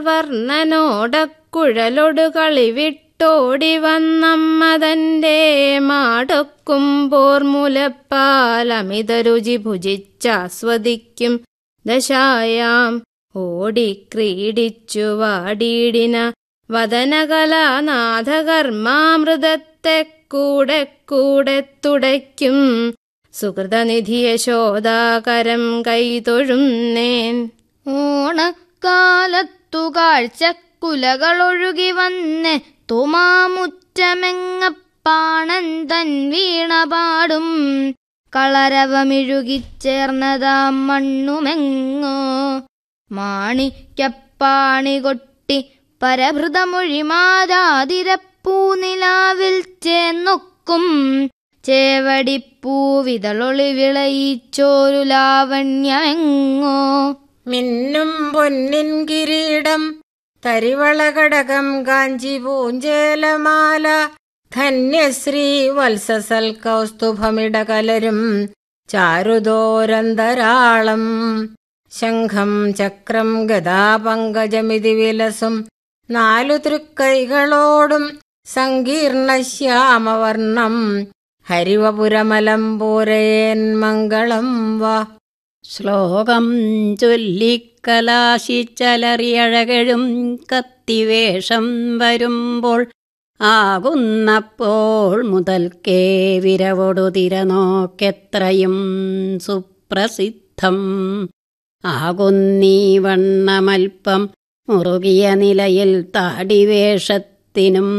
വർണ്ണനോടക്കുഴലൊടു കളിവിട്ടോടി വന്നമ്മതന്റെ മാടൊക്കുമ്പോർ മുലപ്പാൽ അമിതരുചി ഭുജിച്ചാസ്വദിക്കും ദശായാം ഓടിക്രീഡിച്ചു വാടിയിടിന വദനകലാനാഥകർമാമൃതത്തെ കൂടെ കൂടെ തുടയ്ക്കും സുഹൃതനിധി യശോദാകരം കൈതൊഴുന്നേൻ ഓണക്കാലത്തു കാഴ്ചക്കുലകളൊഴുകി വന്ന് തുമാമുറ്റമെങ്ങപ്പാണൻ തൻ വീണ പാടും കളരവമിഴുകിച്ചേർന്നതാം മണ്ണുമെങ്ങോ മാണിക്കപ്പാണി കൊട്ടി പരഭൃതമൊഴി മാതാതിരപ്പൂനിലാവിൽ ചേന്നൊക്കും ചേവടിപ്പൂവിതളൊളി വിളയിച്ചോരു ലാവണ്യമെങ്ങോ മിന്നും പൊന്നിൻ കിരീടം തരിവളകടകം കാഞ്ചി പൂഞ്ചേലമാല ധന്യശ്രീ വത്സസൽ കൗസ്തുഭമിടകലരും ചാരുദോരന്തരാളം ശംഖം ചക്രം ഗദാപങ്കജമിതി വിലസും നാലു തൃക്കൈകളോടും സങ്കീർണശ്യാമവർണം ഹരിവപുരമലംപൂരയേൻ മംഗളം വാ ശ്ലോകം ചൊല്ലിക്കലാശിച്ചലറിയഴകഴും കത്തിവേഷം വരുമ്പോൾ ആകുന്നപ്പോൾ മുതൽക്കേ വിരവൊടു തിരനോക്കെത്രയും സുപ്രസിദ്ധം ആകുന്നീ വണ്ണമൽപ്പം മുറുകിയ നിലയിൽ താടിവേഷത്തിനും